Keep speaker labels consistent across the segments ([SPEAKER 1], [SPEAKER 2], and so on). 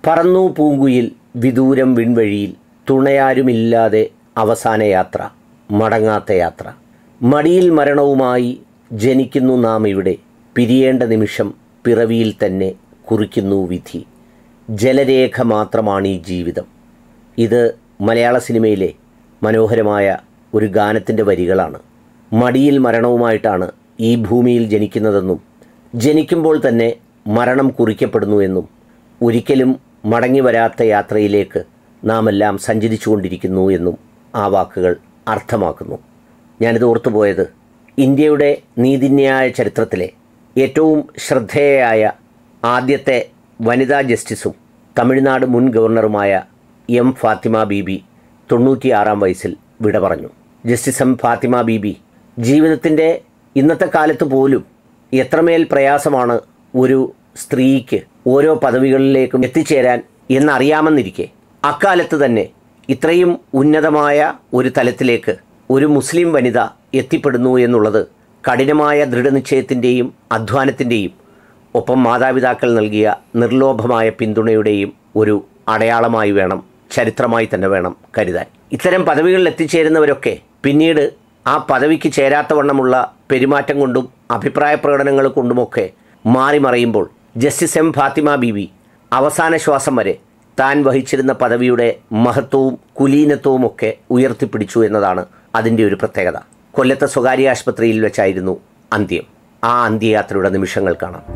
[SPEAKER 1] പറന്നു പൂങ്കുയിൽ വിദൂരം വിൺവഴിയിൽ തുണയാരുമില്ലാതെ അവസാന യാത്ര മടങ്ങാത്ത യാത്ര മടിയിൽ മരണവുമായി ജനിക്കുന്നു നാം ഇവിടെ പിരിയേണ്ട നിമിഷം പിറവിയിൽ തന്നെ കുറിക്കുന്നു വിധി ജലരേഖ മാത്രമാണ് ഈ ജീവിതം ഇത് മലയാള സിനിമയിലെ മനോഹരമായ ഒരു ഗാനത്തിൻ്റെ വരികളാണ് മടിയിൽ മരണവുമായിട്ടാണ് ഈ ഭൂമിയിൽ ജനിക്കുന്നതെന്നും ജനിക്കുമ്പോൾ തന്നെ മരണം കുറിക്കപ്പെടുന്നു എന്നും ഒരിക്കലും മടങ്ങി വരാത്ത യാത്രയിലേക്ക് നാം എല്ലാം സഞ്ചരിച്ചു കൊണ്ടിരിക്കുന്നു എന്നും ആ വാക്കുകൾ അർത്ഥമാക്കുന്നു ഞാനിത് ഓർത്തുപോയത് ഇന്ത്യയുടെ നീതിന്യായ ചരിത്രത്തിലെ ഏറ്റവും ശ്രദ്ധേയയായ ആദ്യത്തെ വനിതാ ജസ്റ്റിസും തമിഴ്നാട് മുൻ ഗവർണറുമായ എം ഫാത്തിമ ബീബി തൊണ്ണൂറ്റിയാറാം വയസ്സിൽ വിട പറഞ്ഞു ജസ്റ്റിസ് എം ഫാത്തിമ ബീബി ജീവിതത്തിൻ്റെ ഇന്നത്തെ കാലത്ത് പോലും എത്രമേൽ പ്രയാസമാണ് ഒരു സ്ത്രീക്ക് ഓരോ പദവികളിലേക്കും എത്തിച്ചേരാൻ എന്നറിയാമെന്നിരിക്കെ അക്കാലത്ത് തന്നെ ഇത്രയും ഉന്നതമായ ഒരു തലത്തിലേക്ക് ഒരു മുസ്ലിം വനിത എത്തിപ്പെടുന്നു എന്നുള്ളത് കഠിനമായ ദൃഢനിശ്ചയത്തിൻ്റെയും അധ്വാനത്തിൻ്റെയും ഒപ്പം മാതാപിതാക്കൾ നൽകിയ നിർലോഭമായ പിന്തുണയുടെയും ഒരു അടയാളമായി വേണം ചരിത്രമായി തന്നെ വേണം കരുതാൻ ഇത്തരം പദവികളിൽ എത്തിച്ചേരുന്നവരൊക്കെ പിന്നീട് ആ പദവിക്ക് ചേരാത്തവണ്ണമുള്ള പെരുമാറ്റം കൊണ്ടും അഭിപ്രായ പ്രകടനങ്ങൾ കൊണ്ടുമൊക്കെ മാറി മറയുമ്പോൾ ജസ്റ്റിസ് എം ഫാത്തിമ ബീവി അവസാന ശ്വാസം വരെ താൻ വഹിച്ചിരുന്ന പദവിയുടെ മഹത്വവും കുലീനത്വവും ഒക്കെ ഉയർത്തിപ്പിടിച്ചു എന്നതാണ് അതിൻ്റെ ഒരു പ്രത്യേകത കൊല്ലത്തെ സ്വകാര്യ ആശുപത്രിയിൽ വെച്ചായിരുന്നു അന്ത്യം ആ അന്ത്യയാത്രയുടെ നിമിഷങ്ങൾ കാണാം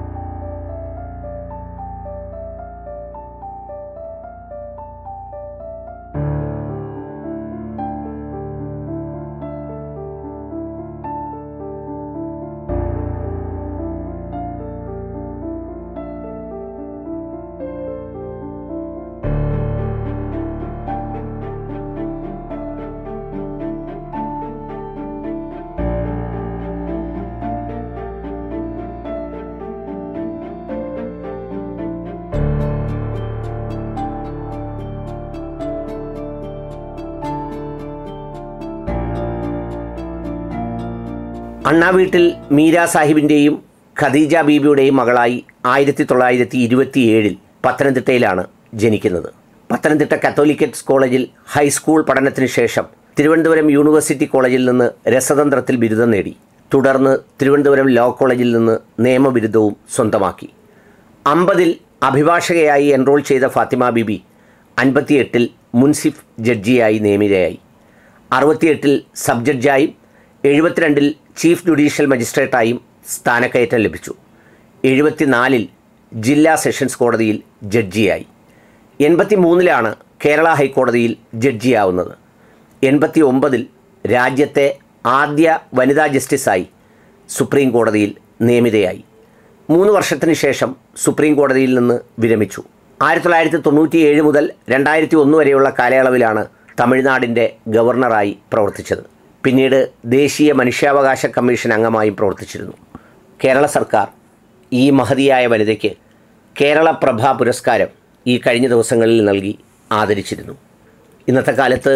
[SPEAKER 1] അണ്ണാ വീട്ടിൽ മീര സാഹിബിൻ്റെയും ഖദീജ ബീബിയുടെയും മകളായി ആയിരത്തി തൊള്ളായിരത്തി ഇരുപത്തിയേഴിൽ പത്തനംതിട്ടയിലാണ് ജനിക്കുന്നത് പത്തനംതിട്ട കത്തോലിക്കറ്റ് കോളേജിൽ ഹൈസ്കൂൾ പഠനത്തിന് ശേഷം തിരുവനന്തപുരം യൂണിവേഴ്സിറ്റി കോളേജിൽ നിന്ന് രസതന്ത്രത്തിൽ ബിരുദം നേടി തുടർന്ന് തിരുവനന്തപുരം ലോ കോളേജിൽ നിന്ന് നിയമബിരുദവും സ്വന്തമാക്കി അമ്പതിൽ അഭിഭാഷകയായി എൻറോൾ ചെയ്ത ഫാത്തിമ ബീബി അൻപത്തിയെട്ടിൽ മുൻസിഫ് ജഡ്ജിയായി നിയമിതയായി അറുപത്തിയെട്ടിൽ സബ് ജഡ്ജായും എഴുപത്തിരണ്ടിൽ ചീഫ് ജുഡീഷ്യൽ മജിസ്ട്രേറ്റായും സ്ഥാനക്കയറ്റം ലഭിച്ചു എഴുപത്തിനാലിൽ ജില്ലാ സെഷൻസ് കോടതിയിൽ ജഡ്ജിയായി എൺപത്തി മൂന്നിലാണ് കേരള ഹൈക്കോടതിയിൽ ജഡ്ജിയാവുന്നത് എൺപത്തി ഒമ്പതിൽ രാജ്യത്തെ ആദ്യ വനിതാ ജസ്റ്റിസായി സുപ്രീം കോടതിയിൽ നിയമിതയായി മൂന്ന് വർഷത്തിന് ശേഷം സുപ്രീം കോടതിയിൽ നിന്ന് വിരമിച്ചു ആയിരത്തി തൊള്ളായിരത്തി തൊണ്ണൂറ്റി ഏഴ് മുതൽ രണ്ടായിരത്തി ഒന്ന് വരെയുള്ള കാലയളവിലാണ് തമിഴ്നാടിൻ്റെ ഗവർണറായി പ്രവർത്തിച്ചത് പിന്നീട് ദേശീയ മനുഷ്യാവകാശ കമ്മീഷൻ അംഗമായും പ്രവർത്തിച്ചിരുന്നു കേരള സർക്കാർ ഈ മഹതിയായ വനിതയ്ക്ക് കേരള പ്രഭ പുരസ്കാരം ഈ കഴിഞ്ഞ ദിവസങ്ങളിൽ നൽകി ആദരിച്ചിരുന്നു ഇന്നത്തെ കാലത്ത്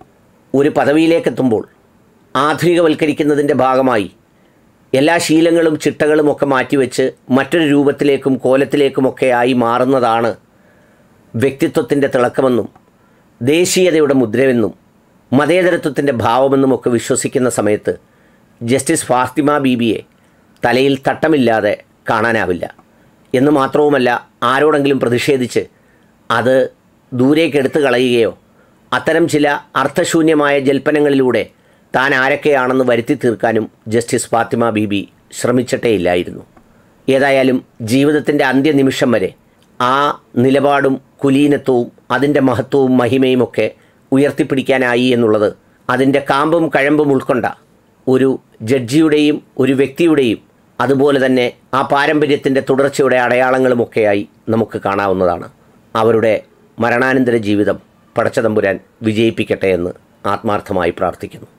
[SPEAKER 1] ഒരു പദവിയിലേക്കെത്തുമ്പോൾ ആധുനികവൽക്കരിക്കുന്നതിൻ്റെ ഭാഗമായി എല്ലാ ശീലങ്ങളും ചിട്ടകളും ഒക്കെ മാറ്റിവെച്ച് മറ്റൊരു രൂപത്തിലേക്കും കോലത്തിലേക്കുമൊക്കെ ആയി മാറുന്നതാണ് വ്യക്തിത്വത്തിൻ്റെ തിളക്കമെന്നും ദേശീയതയുടെ മുദ്രയെന്നും മതേതരത്വത്തിൻ്റെ ഭാവമെന്നുമൊക്കെ വിശ്വസിക്കുന്ന സമയത്ത് ജസ്റ്റിസ് ഫാത്തിമ ബീബിയെ തലയിൽ തട്ടമില്ലാതെ കാണാനാവില്ല എന്ന് മാത്രവുമല്ല ആരോടെങ്കിലും പ്രതിഷേധിച്ച് അത് ദൂരേക്ക് എടുത്തു കളയുകയോ അത്തരം ചില അർത്ഥശൂന്യമായ ജൽപ്പനങ്ങളിലൂടെ താൻ ആരൊക്കെയാണെന്ന് വരുത്തി തീർക്കാനും ജസ്റ്റിസ് ഫാത്തിമ ബീബി ശ്രമിച്ചിട്ടേയില്ലായിരുന്നു ഏതായാലും ജീവിതത്തിൻ്റെ അന്ത്യനിമിഷം വരെ ആ നിലപാടും കുലീനത്വവും അതിൻ്റെ മഹത്വവും മഹിമയുമൊക്കെ ഉയർത്തിപ്പിടിക്കാനായി എന്നുള്ളത് അതിൻ്റെ കാമ്പും കഴമ്പും ഉൾക്കൊണ്ട ഒരു ജഡ്ജിയുടെയും ഒരു വ്യക്തിയുടെയും അതുപോലെ തന്നെ ആ പാരമ്പര്യത്തിൻ്റെ തുടർച്ചയുടെ അടയാളങ്ങളുമൊക്കെയായി നമുക്ക് കാണാവുന്നതാണ് അവരുടെ മരണാനന്തര ജീവിതം പടച്ചതമ്പുരാൻ വിജയിപ്പിക്കട്ടെ എന്ന് ആത്മാർത്ഥമായി പ്രാർത്ഥിക്കുന്നു